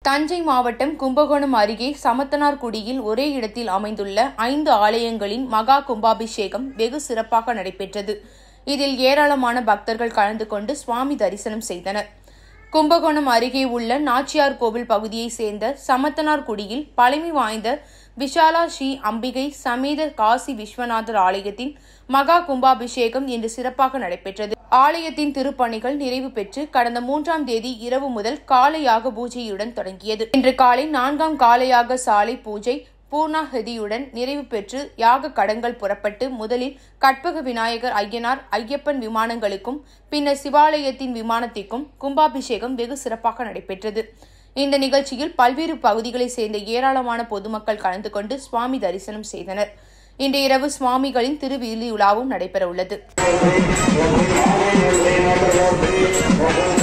தஞ்சை மாவட்டம் கும்பகோணம் அருகே சமத்தனார்குடியில் ஒரே இடத்தில் அமைந்துள்ள ஐந்து ஆலயங்களின் மகா கும்பாபிஷேகம் வெகு சிறப்பாக நடைபெற்றது இதில் ஏராளமான பக்தர்கள் கலந்து கொண்டு சுவாமி தரிசனம் செய்தனர் கும்பகோணம் அருகே உள்ள நாச்சியார் கோவில் பகுதியைச் சேர்ந்த சமத்தனார்குடியில் பழமை வாய்ந்த விஷாலா ஸ்ரீ அம்பிகை சமேத காசி விஸ்வநாதர் ஆலயத்தின் மகா கும்பாபிஷேகம் இன்று சிறப்பாக நடைபெற்றது ஆலயத்தின் திருப்பணிகள் நிறைவு பெற்று கடந்த மூன்றாம் தேதி இரவு முதல் காலையாக பூஜையுடன் தொடங்கியது இன்று காலை நான்காம் காலையாக சாலை பூஜை பூர்ணாகதியுடன் நிறைவு பெற்று யாக கடங்கள் புறப்பட்டு முதலில் கற்பக விநாயகர் ஐயனார் ஐயப்பன் விமானங்களுக்கும் பின்னர் சிவாலயத்தின் விமானத்திற்கும் கும்பாபிஷேகம் வெகு சிறப்பாக நடைபெற்றது இந்த நிகழ்ச்சியில் பல்வேறு பகுதிகளைச் சேர்ந்த ஏராளமான பொதுமக்கள் கலந்து கொண்டு சுவாமி தரிசனம் செய்தனர் இன்று இரவு சுவாமிகளின் திருவிழி உலாவும் நடைபெறவுள்ளது